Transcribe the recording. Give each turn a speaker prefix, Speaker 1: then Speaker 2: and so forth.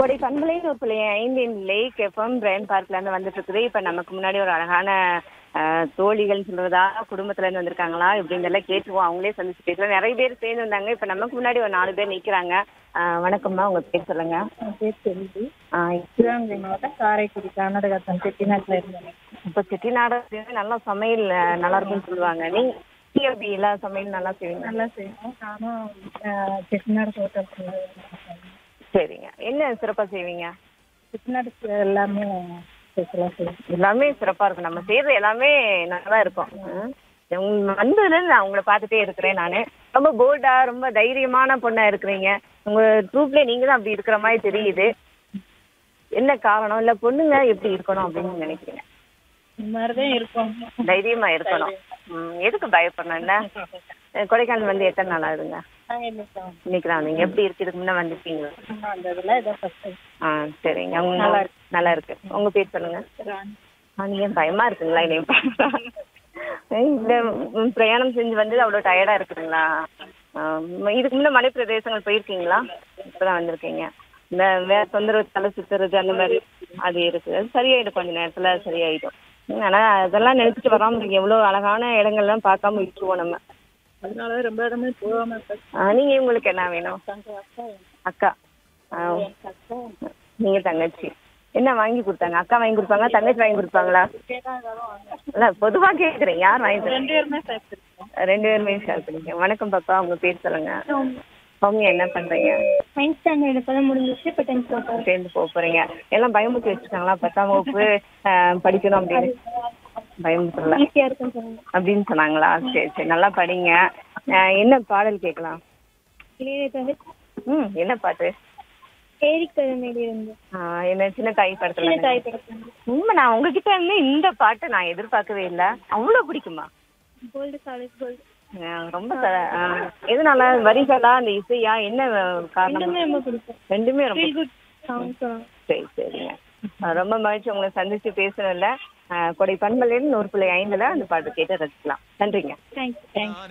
Speaker 1: கொடை பண்பலைன்னு ஒரு பிள்ளை ஐந்து லேக் எஃப்எம் பிரைன் பார்க்ல இருந்து வந்துட்டு இருக்குது இப்ப நமக்கு முன்னாடி ஒரு அழகான அஹ், தோழிகள் சொல்றதா குடும்பத்துல இருந்து வந்திருக்காங்களா இப்படிங்கெல்லாம் கேட்டுவோம் அவங்களே சந்திச்சு பேசலாம் நிறைய பேர் சேர்ந்து வந்தாங்க இப்ப நமக்கு முன்னாடி ஒரு நாலு பேர் நிக்கிறாங்க அஹ், வணக்கம்மா உங்க பேர் சொல்லுங்க
Speaker 2: என் பேர் செல்வி
Speaker 1: அஹ்,
Speaker 2: சிவகங்கை மாவட்டம் காரைக்குடி கர்நாடகா தன் செட்டிநாட்டில் இருந்தேன்
Speaker 1: இப்ப செட்டிநாடு அப்படின்னா நல்லா சமையல் அஹ், நல்லா இருக்கும்னு சொல்லுவாங்க நீங்க நீங்க எப்படி எல்லா சமையல் நல்லா செய்வீங்க
Speaker 2: நல்லா செய்வோம் நானும் ஆஹ், செட்டிநாடு ஹோட்டல்
Speaker 1: சரிங்க என்ன சிறப்பா செய்வீங்க
Speaker 2: செட்டிநாடு எல்லாமே ஸ்பெஷலாக செய்வோம்
Speaker 1: எல்லாமே சிறப்பா இருக்கும் நம்ம செய்யறது எல்லாமே நல்லா இருக்கும் ம். உங்க வந்ததுல இருந்து நான் உங்களை பார்த்துட்டே இருக்கிறேன் நானு ரொம்ப போல்டா ரொம்ப தைரியமான பொண்ணா இருக்கிறீங்க உங்க ட்ரூப்ல நீங்க தான் அப்படி இருக்கிற மாதிரி தெரியுது என்ன காரணம் இல்ல பொண்ணுங்க எப்படி இருக்கணும் அப்படின்னு நினைக்கிறீங்க
Speaker 2: இந்த மாதிரி தான் இருக்கும்
Speaker 1: தைரியமா இருக்கணும் ம், எதுக்கு பயப்படணும் இல்ல அஹ் கொடைக்கானல் வந்து எத்தனை நாள் ஆகுதுங்க
Speaker 2: நாங்கள் இன்னைக்கு
Speaker 1: இன்னைக்கு தான் நீங்க எப்படி இருக்கு இதுக்கு முன்ன வந்திருக்கீங்களா
Speaker 2: அந்த இதில் இதான் ஃபஸ்ட்டு
Speaker 1: ஆ சரிங்க உங்க
Speaker 2: நல்லா இருக்கு.
Speaker 1: நல்லா இருக்கு உங்க பேர் சொல்லுங்க ஆ, நீங்க பயமா இருக்குங்களா என்னைய பார்த்தா? ஏய், இந்த ம், பிரயாணம் செஞ்சு வந்து அவ்வளோ டயர்டா இருக்குதுங்களா ஆ, ம், இதுக்கு முன்ன மலை பிரதேசங்கள் போயிருக்கீங்களா இப்பதான் வந்திருக்கீங்க இந்த வேற தொந்தரவு தலை சுத்துறது அந்த மாதிரி அது இருக்கு அது சரியாயிடும் கொஞ்ச நேரத்துல சரியாயிடும் ம், ஆனா அதெல்லாம் நினைச்சிட்டு வராம இருக்கு எவ்வளவு அழகான இடங்கள்லாம் பார்க்காம விட்டுருவோம் நம்ம
Speaker 2: அதனால ரொம்ப இடமே போகாமல் இருக்கேன்
Speaker 1: ஆ, நீங்க உங்களுக்கு என்ன வேணும்
Speaker 2: தங்க அக்கா
Speaker 1: அக்கா ஆ,
Speaker 2: அக்கா
Speaker 1: நீங்க தங்கச்சி என்ன வாங்கி கொடுத்தாங்க அக்கா வாங்கி கொடுப்பாங்க தங்கச்சி வாங்கி கொடுப்பாங்களா
Speaker 2: கேட்டால் ஏதாவது வாங்க
Speaker 1: இல்ல பொதுவா கேக்குறேன் யார் வாங்கி தருவா?
Speaker 2: ரெண்டு பேருமே சேர்த்துருக்கோம்
Speaker 1: ரெண்டு பேருமே ஷேர் பண்ணிக்க வணக்கம் பாப்பா உங்க பேர் சொல்லுங்க அவங்க என்ன பண்றீங்க
Speaker 2: நைன்த் ஸ்டாண்டர்ட் இப்போ தான் முடிஞ்சிச்சு இப்போ டென்த் போகிறோம்
Speaker 1: சேர்ந்து போக போறீங்க எல்லாம் பயமுறுத்தி வச்சுருக்காங்களா பத்தாம் வகுப்பு ஆஹ், படிக்கணும் அப்படின்னு பயமுறுத்தல
Speaker 2: ஈஸியாக இருக்கும் சொல்லுங்கள்
Speaker 1: அப்படின்னு சொன்னாங்களா சரி சரி நல்லா படிங்க ஆஹ், என்ன பாடல் கேட்கலாம்
Speaker 2: இளையராஜா
Speaker 1: ம் என்ன பாட்டு
Speaker 2: ஏரிக்கரை மேலே இருந்து
Speaker 1: ஆஹ், என்ன சின்ன தாய் படத்துல
Speaker 2: சின்ன தாய் படத்தில்
Speaker 1: உண்மை நான் உங்ககிட்ட இருந்து இந்த பாட்டு நான் எதிர்பார்க்கவே இல்லை அவ்வளவு பிடிக்குமா
Speaker 2: கோல்டு காலேஜ் கோல்டு
Speaker 1: ஆஹ், ரொம்ப ச- ஆஹ், எதனால வரிகளா அந்த இசையா என்ன காரணம்
Speaker 2: ரெண்டுமே ரொம்ப பிடிக்கும்
Speaker 1: ரெண்டுமே ரொம்ப
Speaker 2: ஃபீல் குட் சாங்ஸ்
Speaker 1: சரி சரிங்க அஹ் ரொம்ப மகிழ்ச்சி உங்களை சந்திச்சு பேசுனதுல அஹ் கொடை பண்பலையில் நூறு புள்ளி ஐந்துல அந்த பாட்டு கேட்டு ரசிக்கலாம் நன்றிங்க
Speaker 2: தேங்க்யூ தேங்க்யூ